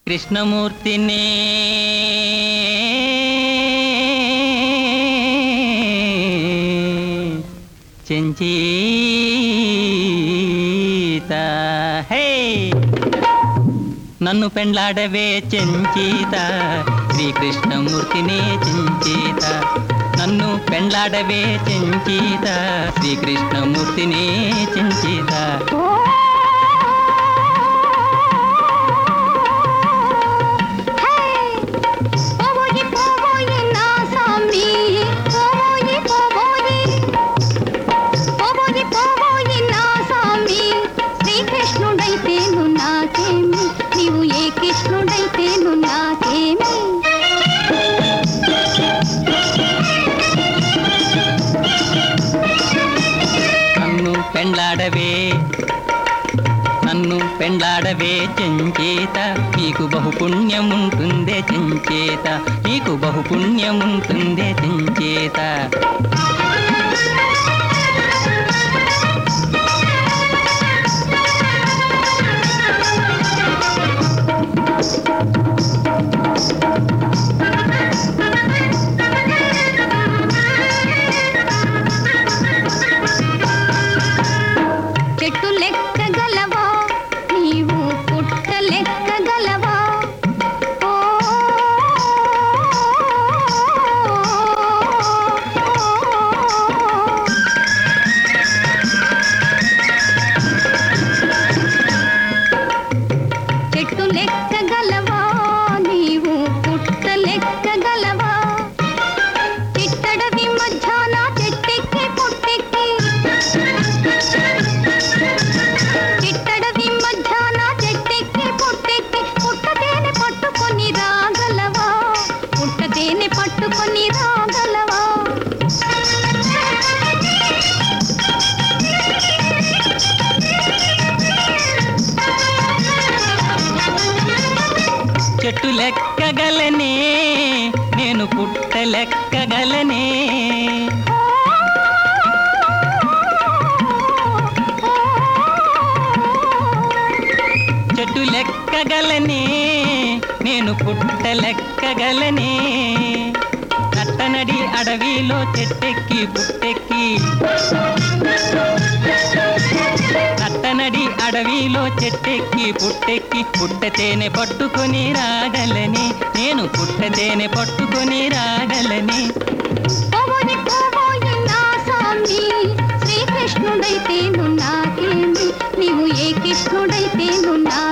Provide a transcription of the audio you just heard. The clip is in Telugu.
కృష్ణమూర్తిని చెంచీత హే నన్ను పెండ్లాడవే చెంచీత శ్రీకృష్ణమూర్తిని చెంచీత నన్ను పెండ్లాడవే చెంచీత శ్రీకృష్ణమూర్తిని చెంచీత పోవోయి పోవోయి నా సామి పోవోయి పోవోయి పోవోయి పోవోయి నా సామి శ్రీకృష్ణుడైతేను నాకేమి నీవు ఏ కృష్ణుడైతేను నాకేమి నన్ను పెండ్లాడవే నన్ను పెండ్లాడవే చెంచేత నీకు బహుపుణ్యముంటుందే చెంచేత నీకు బహుపుణ్యముంటుందే చెంచేత చెట్టు లెక్కగలవా నీవు పుట్ట లెక్కగలవా ఓ చెట్టు లెక్కగలవా నీవు పుట్ట లెక్కగలవా చిట్టడవి మధ్యాహ్న చెట్టెక్కి పుట్టెక్కి చిట్టడవి మధ్యాహ్న చెట్టెక్కి పుట్టెక్కి పుట్టతేనె పట్టుకొని రాగలవా పుట్టతేనె పట్టుకొని రాగలవా చెట్టు లెక్కగలనే నేను పుట్ట లెక్కగలనే చెట్టు లెక్కగలనే నేను పుట్ట లెక్కగలనే నట్టనడి అడవిలో చెట్టెక్కి పుట్టెక్కి నట్టనడి అడవిలో చెట్టెక్కి పుట్టెక్కి పుట్టతేనె పట్టుకొని రాగలని నేను పుట్టతేనె పట్టుకొని రాగలని పోవోయి పోవోయి నా సామి శ్రీకృష్ణుడైతేను నాకేమి నీవు ఏ కృష్ణుడైతేను నా